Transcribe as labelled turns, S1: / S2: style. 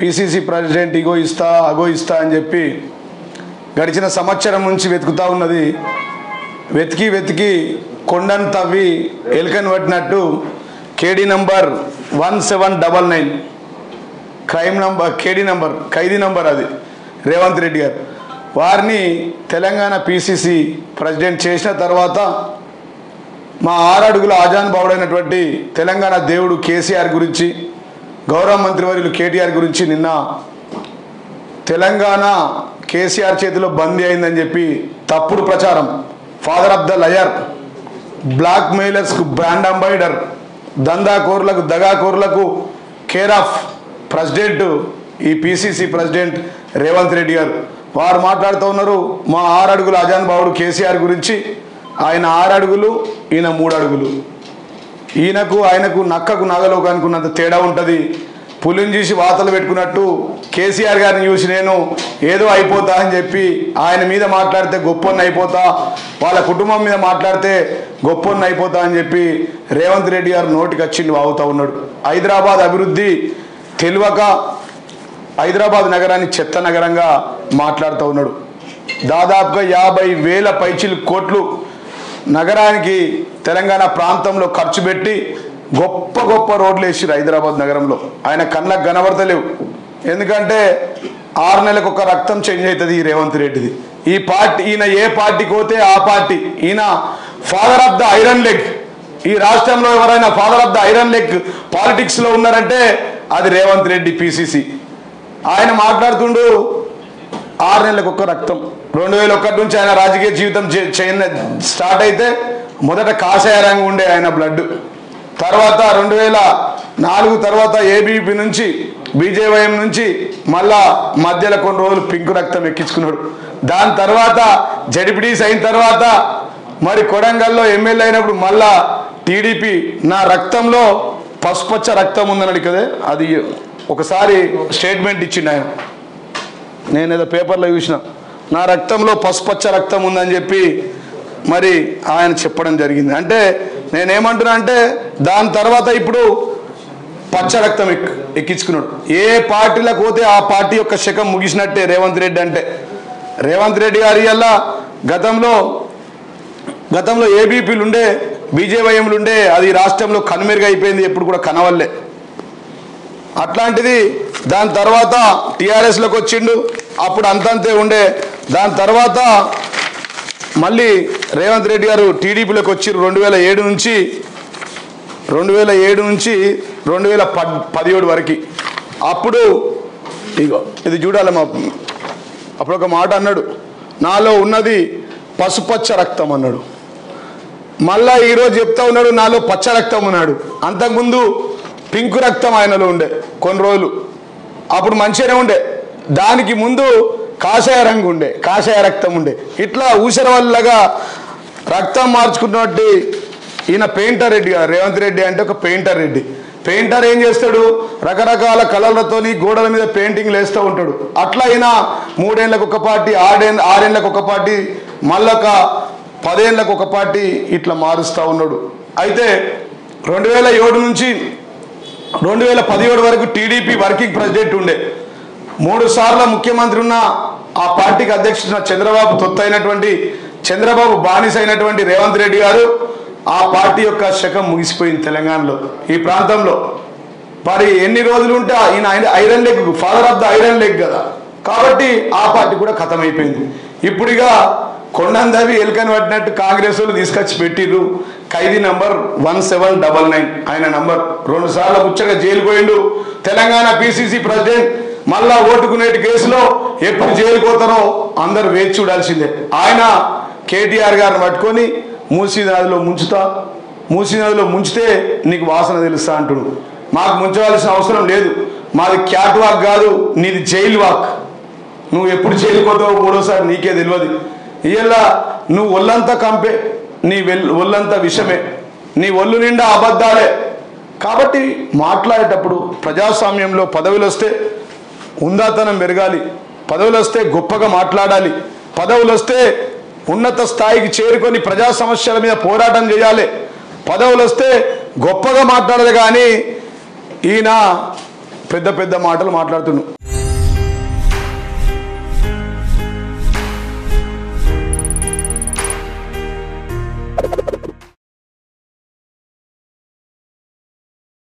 S1: PCC president ఇగో ఇస్తా అగో ఇస్తా అని చెప్పి గడిచిన సంవత్సరం నుంచి వెతుకుతా ఉన్నది వెతికి వెతికి కొండను తవ్వి ఎలుకను పట్టినట్టు కేడీ number one seven double nine crime number కేడీ నంబర్ ఖైదీ నంబర్ అది రేవంత్ రెడ్డి గారు వారిని తెలంగాణ పిసిసి ప్రెసిడెంట్ చేసిన తర్వాత మా ఆరడుగుల ఆజాన్ బావుడైనటువంటి తెలంగాణ దేవుడు కేసీఆర్ గురించి గౌరవ మంత్రివర్యులు కేటీఆర్ గురించి నిన్న తెలంగాణ కేసీఆర్ చేతిలో బందీ అయిందని చెప్పి తప్పుడు ప్రచారం father of the liar black మెయిలర్స్కు బ్రాండ్ అంబాయిడర్ దందాకోరులకు దగాకోరులకు కేర్ ఆఫ్ ప్రెసిడెంట్ ఈ పిసిసి ప్రెసిడెంట్ రేవంత్ రెడ్డి గారు వారు మాట్లాడుతూ ఉన్నారు మా ఆరు అడుగుల అజాన్ బాబుడు కేసీఆర్ గురించి ఆయన ఆరు అడుగులు ఈయన మూడు అడుగులు ఈయనకు ఆయనకు నక్కకు నగలోకి అనుకున్నంత తేడా ఉంటుంది పులిని చూసి వాతలు పెట్టుకున్నట్టు కేసీఆర్ గారిని చూసి నేను ఏదో అయిపోతా అని చెప్పి ఆయన మీద మాట్లాడితే గొప్పన్న అయిపోతా వాళ్ళ కుటుంబం మీద మాట్లాడితే గొప్పన్న అయిపోతా అని చెప్పి రేవంత్ రెడ్డి గారు నోటికి వచ్చింది వాగుతూ ఉన్నాడు హైదరాబాద్ అభివృద్ధి తెలియక హైదరాబాద్ నగరాన్ని చెత్త నగరంగా మాట్లాడుతూ ఉన్నాడు దాదాపుగా యాభై వేల పైచిలు కోట్లు నగరానికి తెలంగాణ ప్రాంతంలో ఖర్చు పెట్టి గొప్ప గొప్ప రోడ్లు వేసిరు హైదరాబాద్ నగరంలో ఆయన కళ్ళకు కనబడతలేవు ఎందుకంటే ఆరు నెలలకు ఒక రక్తం చేంజ్ అవుతుంది ఈ రేవంత్ రెడ్డిది ఈ పార్టీ ఈయన ఏ పార్టీకి పోతే ఆ పార్టీ ఈయన father of the iron leg ఈ రాష్ట్రంలో ఎవరైనా father of the iron leg పాలిటిక్స్లో ఉన్నారంటే అది రేవంత్ రెడ్డి పిసిసి ఆయన మాట్లాడుతుండు ఆరు నెలలకు ఒక్క రక్తం రెండు వేల ఒకటి నుంచి ఆయన రాజకీయ జీవితం చే- చేయన స్టార్ట్ అయితే మొదట కాషాయ రంగు ఉండే ఆయన బ్లడ్ తర్వాత రెండు వేల నాలుగు తర్వాత ఏబీపీ నుంచి బీజేవైఎం నుంచి మళ్ళా మధ్యలో కొన్ని రోజులు పింక్ రక్తం ఎక్కించుకున్నాడు దాని తర్వాత జడిపిడీస్ అయిన తర్వాత మరి కొడంగల్లో ఎమ్మెల్యే అయినప్పుడు మళ్ళా టీడీపీ నా రక్తంలో పసుపచ్చ రక్తం ఉందన్నాడు కదే అది ఒకసారి స్టేట్మెంట్ ఇచ్చిండు ఆయన నేను ఏదో పేపర్లో చూసిన నా రక్తంలో పసుపచ్చ రక్తం ఉందని చెప్పి మరి ఆయన చెప్పడం జరిగింది అంటే నేనేమంటున్నా అంటే దాని తర్వాత ఇప్పుడు పచ్చ రక్తం ఎక్ ఎక్కించుకున్నాడు ఏ పార్టీలకు పోతే ఆ పార్టీ యొక్క శకం ముగిసినట్టే రేవంత్ రెడ్డి అంటే రేవంత్ రెడ్డి గారి వల్ల గతంలో గతంలో ఏబీపీలు ఉండే బీజేవైఎంలు ఉండే అది రాష్ట్రంలో కనుమెరుగైపోయింది ఎప్పుడు కూడా కనవల్లే అట్లాంటిది దాని తర్వాత టీఆర్ఎస్లోకి వచ్చిండు అప్పుడు అంతంతే ఉండే దాని తర్వాత మళ్ళీ రేవంత్ రెడ్డి గారు టీడీపీలోకి వచ్చి రెండు వేల ఏడు నుంచి రెండు వేల ఏడు నుంచి రెండు వేల పద్ పదిహేడు వరకు అప్పుడు ఇగో ఇది చూడాలమ్మా అప్పుడు ఒక మాట అన్నాడు నాలో ఉన్నది పసుపచ్చ రక్తం అన్నాడు మళ్ళా ఈరోజు చెప్తా ఉన్నాడు నాలో పచ్చ రక్తం ఉన్నాడు అంతకుముందు పింక్ రక్తం ఆయనలో ఉండే కొన్ని రోజులు అప్పుడు మంచిగానే ఉండే దానికి ముందు కాషాయ రంగు ఉండే కాషాయ రక్తం ఉండే ఇట్లా ఊసర వల్లగా రక్తం మార్చుకున్నట్టు ఈయన పెయింటర్ రెడ్డి గారు రేవంత్ రెడ్డి అంటే ఒక పెయింటర్ రెడ్డి పెయింటర్ ఏం చేస్తాడు రకరకాల కలర్లతోని గోడల మీద పెయింటింగ్లు వేస్తూ ఉంటాడు అట్లా అయినా మూడేళ్ళకు ఒక పార్టీ ఆడే ఆరేళ్ళకు ఒక పార్టీ మళ్ళొక పదేళ్ళకు ఒక పార్టీ ఇట్లా మారుస్తూ ఉన్నాడు అయితే రెండు వేల ఏడు నుంచి రెండు వేల పదిహేడు వరకు టీడీపీ వర్కింగ్ ప్రెసిడెంట్ ఉండే మూడు సార్లు ముఖ్యమంత్రి ఉన్న ఆ పార్టీకి అధ్యక్షుడు చంద్రబాబు తొత్తు అయినటువంటి చంద్రబాబు బానిస అయినటువంటి రేవంత్ రెడ్డి గారు ఆ పార్టీ యొక్క శకం ముగిసిపోయింది తెలంగాణలో ఈ ప్రాంతంలో మరి ఎన్ని రోజులు ఉంటే ఆ- ఈయన ఐ- iron leg father of the iron leg కదా కాబట్టి ఆ పార్టీ కూడా ఖతం అయిపోయింది ఇప్పుడుగా కొండందవి ఎలుకని పట్టినట్టు కాంగ్రెస్ వాళ్ళు తీసుకొచ్చి పెట్టిర్రు ఖైదీ number one seven double nine ఆయన నంబర్ రెండు సార్లు ముచ్చగా జైలు పోయిండు తెలంగాణ పిసిసి ప్రెసిడెంట్ మళ్ళా ఓటుకునేటి కేసులో ఎప్పుడు జైలు పోతారో అందరు వేచి చూడాల్సిందే ఆయన కేటీఆర్ గారిని పట్టుకొని మూసీ నదిలో ముంచుతా మూసీ నదిలో ముంచితే నీకు వాసన తెలుస్తా అంటుడు మాకు ముంచవలసిన అవసరం లేదు మాది క్యాట్ వాక్ కాదు నీది జైలు వాక్ నువ్వు ఎప్పుడు జైలు పోతావో మూడోసారి నీకే తెలియదు ఇయ్యలా నువ్వు ఒళ్ళంతా కంపే నీ వెల్ ఒళ్ళంతా విషమే నీ ఒళ్ళు నిండా అబద్ధాలే కాబట్టి మాట్లాడేటప్పుడు ప్రజాస్వామ్యంలో పదవులు వస్తే ఉందాతనం పెరగాలి పదవులు వస్తే గొప్పగా మాట్లాడాలి పదవులు వస్తే ఉన్నత స్థాయికి చేరుకొని ప్రజా సమస్యల మీద పోరాటం చేయాలి పదవులు వస్తే గొప్పగా మాట్లాడాలి కానీ ఈయన పెద్ద పెద్ద మాటలు మాట్లాడుతుండు